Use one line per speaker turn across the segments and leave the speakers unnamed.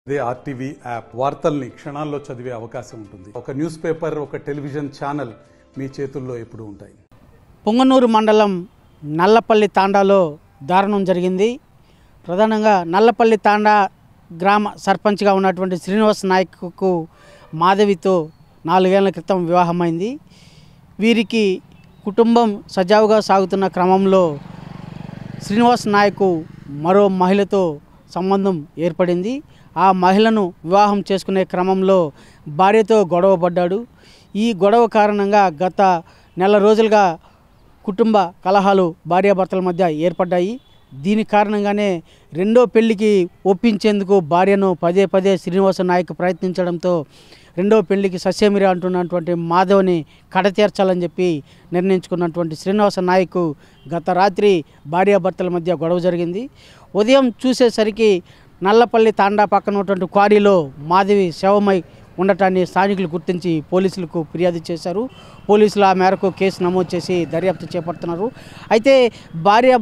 అదే RTV app వార్తల్ని క్షణాల్లో చదివే అవకాశం ఉంటుంది ఒక న్యూస్ పేపర్ ఒక టెలివిజన్ ఛానల్ మీ చేతుల్లో ఎప్పుడూ ఉంటాయి
పొంగనూరు మండలం నల్లపల్లి తాండాలో దారుణం జరిగింది ప్రధానంగా నల్లపల్లి తాండా గ్రామ సర్పంచ్గా ఉన్నటువంటి శ్రీనివాస్ నాయక్కు మాధవితో నాలుగేళ్ల క్రితం వివాహమైంది వీరికి కుటుంబం సజావుగా సాగుతున్న క్రమంలో శ్రీనివాస్ నాయక్ మరో మహిళతో సంబంధం ఏర్పడింది ఆ మహిళను వివాహం చేసుకునే క్రమంలో భార్యతో గొడవ పడ్డాడు ఈ గొడవ కారణంగా గత నెల రోజులుగా కుటుంబ కలహాలు భార్యాభర్తల మధ్య ఏర్పడ్డాయి దీని కారణంగానే రెండో పెళ్లికి ఒప్పించేందుకు భార్యను పదే పదే శ్రీనివాస నాయక్ ప్రయత్నించడంతో రెండో పెళ్లికి సస్యమిరి అంటున్నటువంటి మాధవ్ని కడతీర్చాలని చెప్పి నిర్ణయించుకున్నటువంటి శ్రీనివాస నాయక్ గత రాత్రి భార్యాభర్తల మధ్య గొడవ జరిగింది ఉదయం చూసేసరికి నల్లపల్లి తాండా పక్కన ఉన్నటువంటి క్వారీలో మాధవి శవమై ఉండటాన్ని స్థానికులు గుర్తించి పోలీసులకు ఫిర్యాదు చేశారు పోలీసులు ఆ మేరకు కేసు నమోదు చేసి దర్యాప్తు చేపడుతున్నారు అయితే భార్య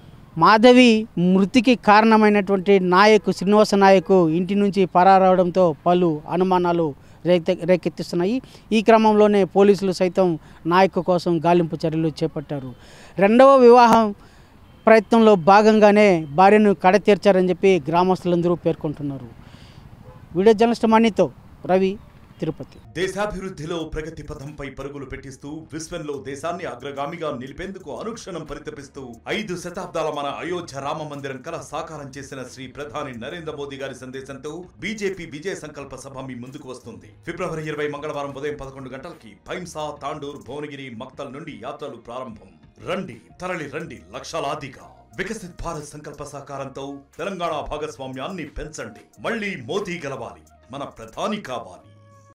మాధవి మృతికి కారణమైనటువంటి నాయకు శ్రీనివాస నాయకు ఇంటి నుంచి పరారవడంతో పలు అనుమానాలు రేకె రేకెత్తిస్తున్నాయి ఈ క్రమంలోనే పోలీసులు సైతం నాయకు కోసం గాలింపు చర్యలు చేపట్టారు రెండవ వివాహం ప్రయత్నంలో భాగంగానే భార్యను కడతీర్చారని చెప్పి గ్రామస్తులందరూ పేర్కొంటున్నారు వీడియో జర్నలిస్ట్ మణితో రవి తిరుపతి
దేశాభివృద్ధిలో ప్రగతి పథంపై పరుగులు పెట్టిస్తూ విశ్వంలో దేశాన్ని అగ్రగామిగా నిలిపేందుకు అనుక్షణం పరితపిస్తూ ఐదు శతాబ్దాల మన అయోధ్య రామ మందిరం కల సాకారం చేసిన శ్రీ ప్రధాని నరేంద్ర మోదీ గారి సందేశంతో బీజేపీ విజయ సంకల్ప సభ మీ ముందుకు వస్తుంది ఫిబ్రవరి ఇరవై మంగళవారం ఉదయం పదకొండు గంటలకి భైంసా తాండూర్ భువనగిరి మక్తల్ నుండి యాత్రలు ప్రారంభం రండి తరలి రండి లక్షలాదిగా వికసిత్ భారత్ సంకల్ప సాకారంతో తెలంగాణ భాగస్వామ్యాన్ని పెంచండి మళ్ళీ మోదీ గెలవాలి మన ప్రధాని కావాలి